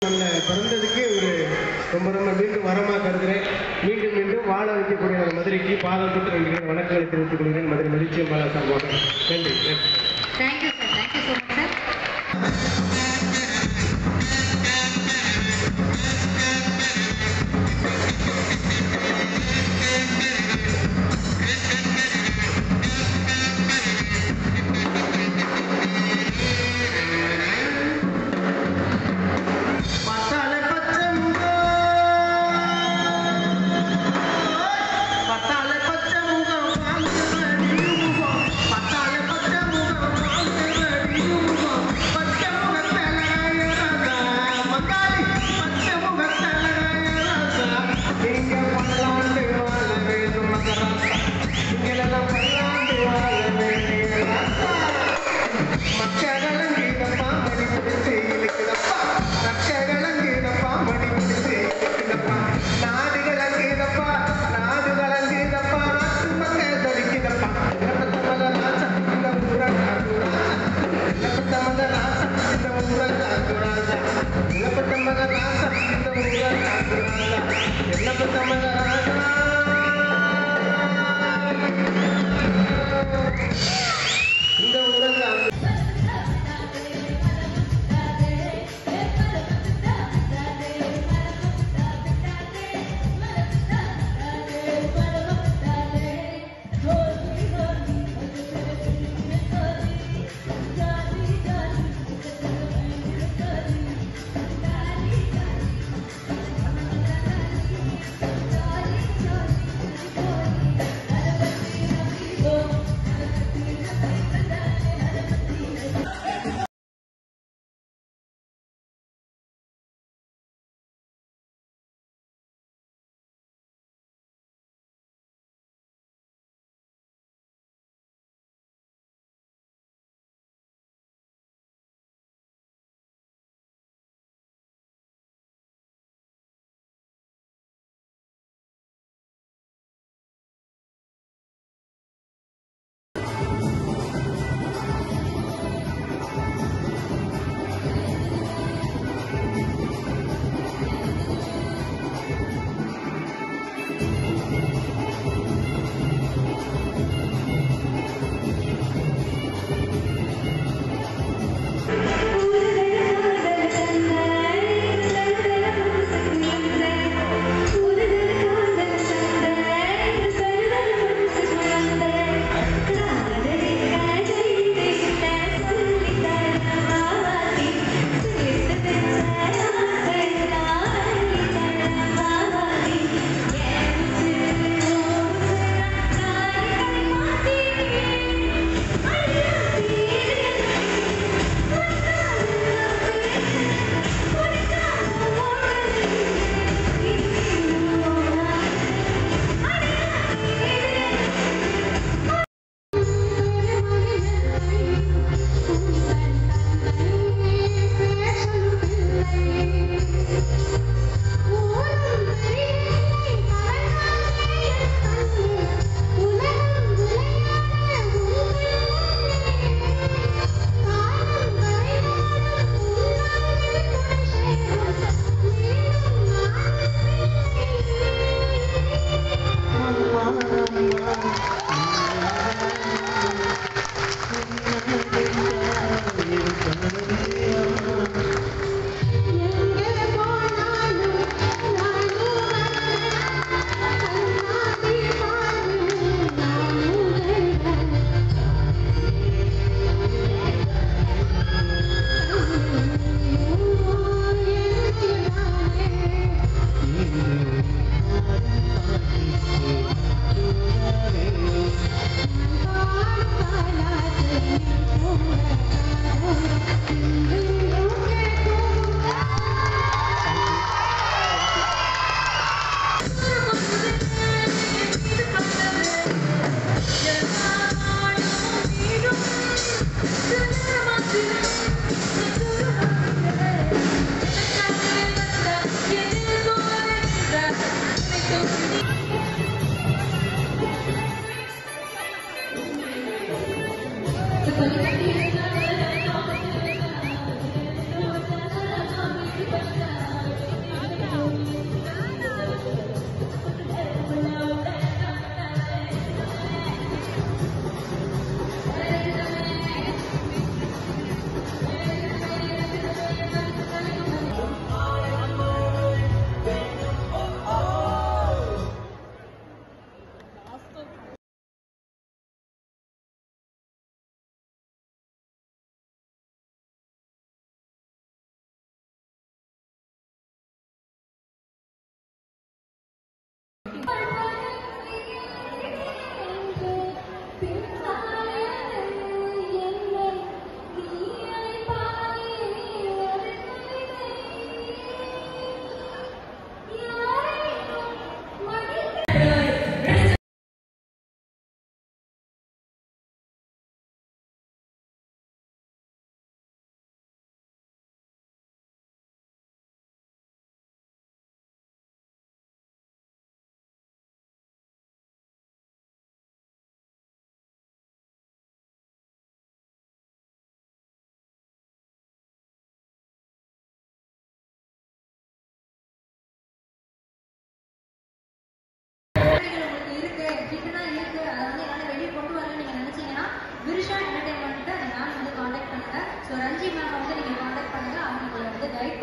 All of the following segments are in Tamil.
நல்ல பிறந்ததுக்கு ஒரு ரொம்ப ரொம்ப மீண்டும் வரமாக கருதுகிறேன் மீண்டும் மீண்டும் வாழ வைக்கக்கூடிய நம்ம மதுரைக்கு பாதம் தொட்டு நன்றிகள் வணக்கங்களை தெரிவித்துக் கொள்கிறேன் மதுரை மதிச்சியம் பாலா சார்பாக நன்றி நன்றி thank you sir thank you so much sir பட்டாள பச்சை முகம் பட்டாள பச்சை முகம் வாழ்ந்தவடி முகம் பட்டாள பச்சை முகம் வாழ்ந்தவடி முகம்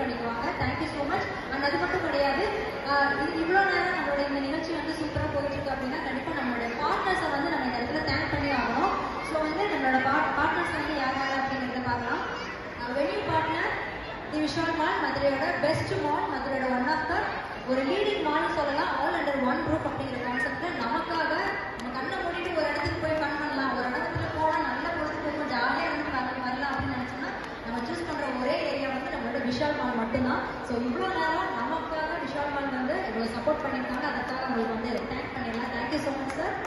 பண்ணிக்குவாங்க தேங்க்யூ ஸோ மச் அண்ட் அது மட்டும் கிடையாது ஆஹ் இது இவ்வளோ நேரம் நம்மளோட இந்த நிகழ்ச்சி வந்து சூப்பராக போயிட்டு இருக்கு அப்படின்னா கண்டிப்பாக நம்மளுடைய பார்ட்னர்ஸை வந்து நம்ம இந்த இடத்துல தேங்க் பண்ணி ஆகணும் ஸோ வந்து நம்மளோட பார்ட்னர்ஸ் வந்து யார் யார் அப்படிங்கிறத பார்க்கலாம் venue partner the Vishal mall மதுரையோட பெஸ்ட் மால் மதுரையோட ஒன் ஆஃப் த ஒரு லீடிங் மால்னு சொல்லலாம் ஆல் அண்டர் ஒன் குரூப் அப்படிங்கிற கான்செப்ட்ல நமக்காக நம்ம கண்ணை மூடிட்டு ஒரு இடத்துக்கு போய் ஃபன் பண்ணலாம் ஒரு இடத்துல போனால் நல்ல பொழுதுபோக்கும் ஜாலியாக வந்து வரலாம் வரலாம் அப்படின்னு நினச்சோம்னா நம்ம சூஸ் பண்ணுற ஒரே ஏரியா வந்து நம்மளோட விஷால் மால் மட்டும்தான் ஸோ இவ்வளோ நேரம் நமக்காக விஷால் மால் வந்து இவ்வளோ சப்போர்ட் பண்ணியிருக்காங்க அதுக்காக அவங்களுக்கு வந்து தேங்க் பண்ணிடலாம் தேங்க்யூ ஸோ மச் சார்